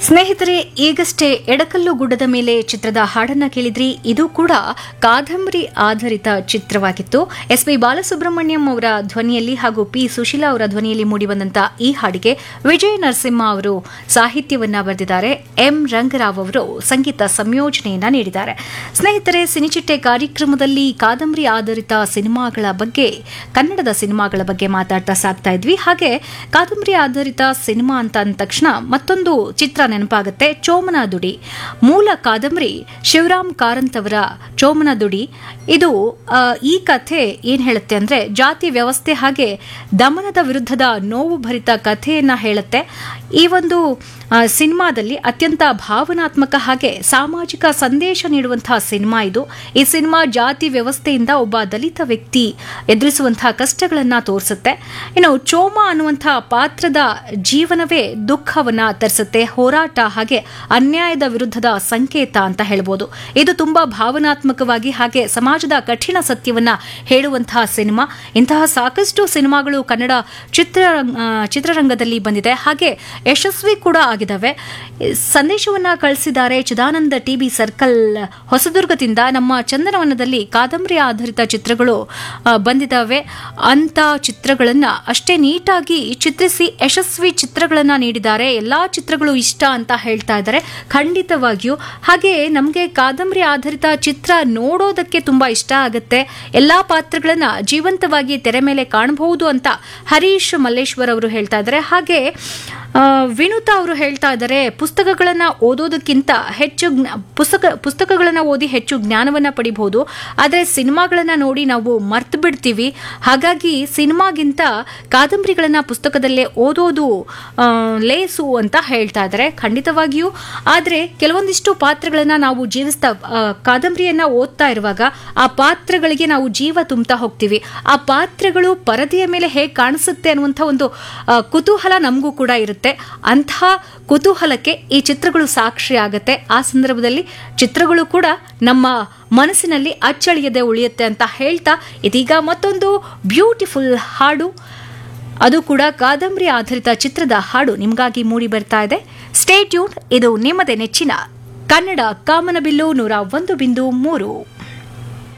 ಸ್ನೇಹಿತರೆ ಈಗಷ್ಟೇ ಎಡಕಲ್ಲು ಗುಡ್ಡದ ಮೇಲೆ ಚಿತ್ರದ ಹಾಡನ್ನ ಕೇಳಿದ್ರಿ ಇದು ಕೂಡ ಕಾದಂಬರಿ ಆಧಾರಿತ ಚಿತ್ರವಾಗಿತ್ತು ಎಸ್ ಪಿ ಬಾಲಸುಬ್ರಹ್ಮಣ್ಯಂ ಅವರ ಧ್ವನಿಯಲ್ಲಿ ಹಾಗೂ ಪಿ ಸುಶೀಲಾ ಅವರ ಧ್ವನಿಯಲ್ಲಿ ಮೂಡಿಬಂದಂತ ಈ ಹಾಡಿಗೆ ವಿಜಯ ನರಸಿಂಹ ಅವರು ಸಾಹಿತ್ಯವನ್ನ ಬರೆದಿದ್ದಾರೆ ಎಂ ರಂಗರಾವ್ ಅವರು ಸಂಗೀತ ಸಂಯೋಜನೆಯನ್ನ ನೀಡಿದ್ದಾರೆ ಸ್ನೇಹಿತರೆ ಸಿನಿಚಿಟ್ಟೆ ಕಾರ್ಯಕ್ರಮದಲ್ಲಿ ಕಾದಂಬರಿ ಆಧಾರಿತ ಸಿನಿಮಾಗಳ ಬಗ್ಗೆ ಕನ್ನಡದ ಸಿನಿಮಾಗಳ ಬಗ್ಗೆ ಮಾತಾಡ್ತಾ ಸಾಕ್ತಾ ಇದ್ವಿ ಹಾಗೆ ಕಾದಂಬರಿ ಆಧಾರಿತ ಸಿನಿಮಾ ಅಂತ ಅಂದ ತಕ್ಷಣ ಮತ್ತೊಂದು ಚಿತ್ರ ನೆನಪಾಗುತ್ತೆ ಚೋಮನ ದುಡಿ ಮೂಲ ಕಾದಂಬರಿ ಶಿವರಾಮ್ ಕಾರಂತ್ ಅವರ ಚೋಮನ ದುಡಿ ಇದು ಆ, ಈ ಕಥೆ ಏನ್ ಹೇಳುತ್ತೆ ಅಂದ್ರೆ ಜಾತಿ ವ್ಯವಸ್ಥೆ ಹಾಗೆ ದಮನದ ವಿರುದ್ಧದ ನೋವು ಭರಿತ ಕಥೆಯನ್ನ ಹೇಳುತ್ತೆ ಈ ಒಂದು ಆ, ಸಿನಿಮಾದಲ್ಲಿ ಅತ್ಯಂತ ಭಾವನಾತ್ಮಕ ಹಾಗೆ ಸಾಮಾಜಿಕ ಸಂದೇಶ ನೀಡುವಂತಹ ಸಿನಿಮಾ ಇದು ಈ ಸಿನಿಮಾ ಜಾತಿ ವ್ಯವಸ್ಥೆಯಿಂದ ಒಬ್ಬ ದಲಿತ ವ್ಯಕ್ತಿ ಎದುರಿಸುವಂತಹ ಕಷ್ಟಗಳನ್ನ ತೋರಿಸುತ್ತೆ ಇನ್ನು ಚೋಮ ಅನ್ನುವಂತಹ ಪಾತ್ರದ ಜೀವನವೇ ದುಃಖವನ್ನ ತರಿಸುತ್ತೆ ಹೋರಾಟ ಹಾಗೆ ಅನ್ಯಾಯದ ವಿರುದ್ಧದ ಸಂಕೇತ ಅಂತ ಹೇಳ್ಬೋದು ಇದು ತುಂಬಾ ಭಾವನಾತ್ಮಕವಾಗಿ ಹಾಗೆ ಸಮಾಜದ ಕಠಿಣ ಸತ್ಯವನ್ನ ಹೇಳುವಂತಹ ಸಿನಿಮಾ ಇಂತಹ ಸಾಕಷ್ಟು ಸಿನಿಮಾಗಳು ಕನ್ನಡ ಚಿತ್ರ ಆ, ಚಿತ್ರರಂಗದಲ್ಲಿ ಬಂದಿದೆ ಹಾಗೆ ಯಶಸ್ವಿ ಕೂಡ ಆಗಿದ್ದಾವೆ ಸಂದೇಶವನ್ನ ಕಳಿಸಿದ್ದಾರೆ ಚಿದಾನಂದ ಟಿಬಿ ಸರ್ಕಲ್ ಹೊಸದುರ್ಗದಿಂದ ನಮ್ಮ ಚಂದನವನದಲ್ಲಿ ಕಾದಂಬರಿ ಆಧಾರಿತ ಚಿತ್ರಗಳು ಆ, ಬಂದಿದ್ದಾವೆ ಅಂತ ಚಿತ್ರಗಳನ್ನ ಅಷ್ಟೇ ನೀಟಾಗಿ ಚಿತ್ರಿಸಿ ಯಶಸ್ವಿ ಚಿತ್ರಗಳನ್ನ ನೀಡಿದ್ದಾರೆ ಎಲ್ಲಾ ಚಿತ್ರಗಳು ಇಷ್ಟ ಅಂತ ಹೇಳ್ತಾ ಇದ್ದಾರೆ ಖಂಡಿತವಾಗಿಯೂ ಹಾಗೆ ನಮಗೆ ಕಾದಂಬರಿ ಆಧಾರಿತ ಚಿತ್ರ ನೋಡೋದಕ್ಕೆ ತುಂಬಾ ಇಷ್ಟ ಆಗುತ್ತೆ ಎಲ್ಲಾ ಪಾತ್ರಗಳನ್ನ ಜೀವಂತವಾಗಿ ತೆರೆ ಮೇಲೆ ಕಾಣಬಹುದು ಅಂತ ಹರೀಶ್ ಮಲ್ಲೇಶ್ವರ್ ಅವರು ಹೇಳ್ತಾ ಇದ್ದಾರೆ ಹಾಗೆ ಆ, ವಿನುತಾ ಅವರು ಹೇಳ್ತಾ ಇದ್ದಾರೆ ಪುಸ್ತಕಗಳನ್ನ ಓದೋದಕ್ಕಿಂತ ಹೆಚ್ಚು ಜ್ಞ- ಪುಸ್ತಕ ಪುಸ್ತಕಗಳನ್ನ ಓದಿ ಹೆಚ್ಚು ಜ್ಞಾನವನ್ನ ಪಡಿಬಹುದು ಆದರೆ ಸಿನಿಮಾಗಳನ್ನ ನೋಡಿ ನಾವು ಮರ್ತು ಬಿಡ್ತೀವಿ ಹಾಗಾಗಿ ಸಿನಿಮಾಗಿಂತ ಕಾದಂಬರಿಗಳನ್ನ ಪುಸ್ತಕದಲ್ಲೇ ಓದೋದು ಆ, ಲೇಸು ಅಂತ ಹೇಳ್ತಾ ಇದ್ದಾರೆ ಖಂಡಿತವಾಗಿಯೂ ಆದರೆ ಕೆಲವೊಂದಿಷ್ಟು ಪಾತ್ರಗಳನ್ನ ನಾವು ಜೀವಿಸ್ತಾ ಆ, ಕಾದಂಬರಿಯನ್ನ ಓದ್ತಾ ಇರುವಾಗ ಆ ಪಾತ್ರಗಳಿಗೆ ನಾವು ಜೀವ ತುಂಬ್ತಾ ಹೋಗ್ತೀವಿ ಆ ಪಾತ್ರಗಳು ಪರದೆಯ ಮೇಲೆ ಹೇಗೆ ಕಾಣಿಸುತ್ತೆ ಅನ್ನುವಂಥ ಒಂದು ಆ, ಕುತೂಹಲ ನಮಗೂ ಕೂಡ ಇರುತ್ತೆ ಅಂತಹ ಕುತೂಹಲಕ್ಕೆ ಈ ಚಿತ್ರಗಳು ಸಾಕ್ಷಿ ಆಗತ್ತೆ ಆ ಸಂದರ್ಭದಲ್ಲಿ ಚಿತ್ರಗಳು ಕೂಡ ನಮ್ಮ ಮನಸ್ಸಿನಲ್ಲಿ ಅಚ್ಚಳಿಯದೆ ಉಳಿಯುತ್ತೆ ಅಂತ ಹೇಳ್ತಾ ಇದೀಗ ಮತ್ತೊಂದು ಬ್ಯೂಟಿಫುಲ್ ಹಾಡು ಅದು ಕೂಡ ಕಾದಂಬರಿ ಆಧಾರಿತ ಚಿತ್ರದ ಹಾಡು ನಿಮಗಾಗಿ ಮೂಡಿ ಬರ್ತಾ ಇದೆ ಸ್ಟೇ ಟ್ಯೂನ್ ಇದು ನಿಮ್ಮದೇ ನೆಚ್ಚಿನ ಕನ್ನಡ ಕಾಮನಬಿಲ್ಲು ನೂರ ಒಂದು ಬಿಂದು ಮೂರು